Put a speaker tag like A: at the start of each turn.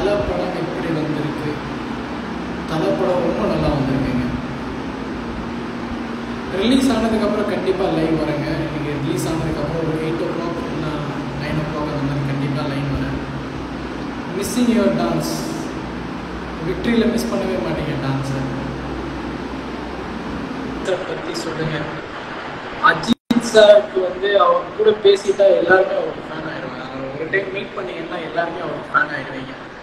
A: தலை படம் எப்படி வந்திருக்கு தலை படம் ரொம்ப நல்லா வந்திருக்குங்க ரிலீஸ் ஆனதுக்கப்புறம் கண்டிப்பாக லைவ் வரேங்க இன்னைக்கு ரிலீஸ் ஆனதுக்கப்புறம் ஒரு எயிட் ஓ கிளாக் இல்லை நைன் ஓ கிளாக் அந்த மாதிரி கண்டிப்பாக லைவ் வரேன் மிஸ்ஸிங் யுவர் டான்ஸ் விக்ட்ரியில் மிஸ் பண்ணவே மாட்டீங்க டான்ஸை பற்றி சொல்லுங்க அஜித் சாருக்கு வந்து அவர் கூட பேசிட்டா எல்லாருமே அவருக்கு ஃபேன் ஆயிடுவாங்க அவர் ஒரு டைம் மீட் பண்ணீங்கன்னா எல்லாருமே அவருக்கு ஃபேன் ஆயிடுவீங்க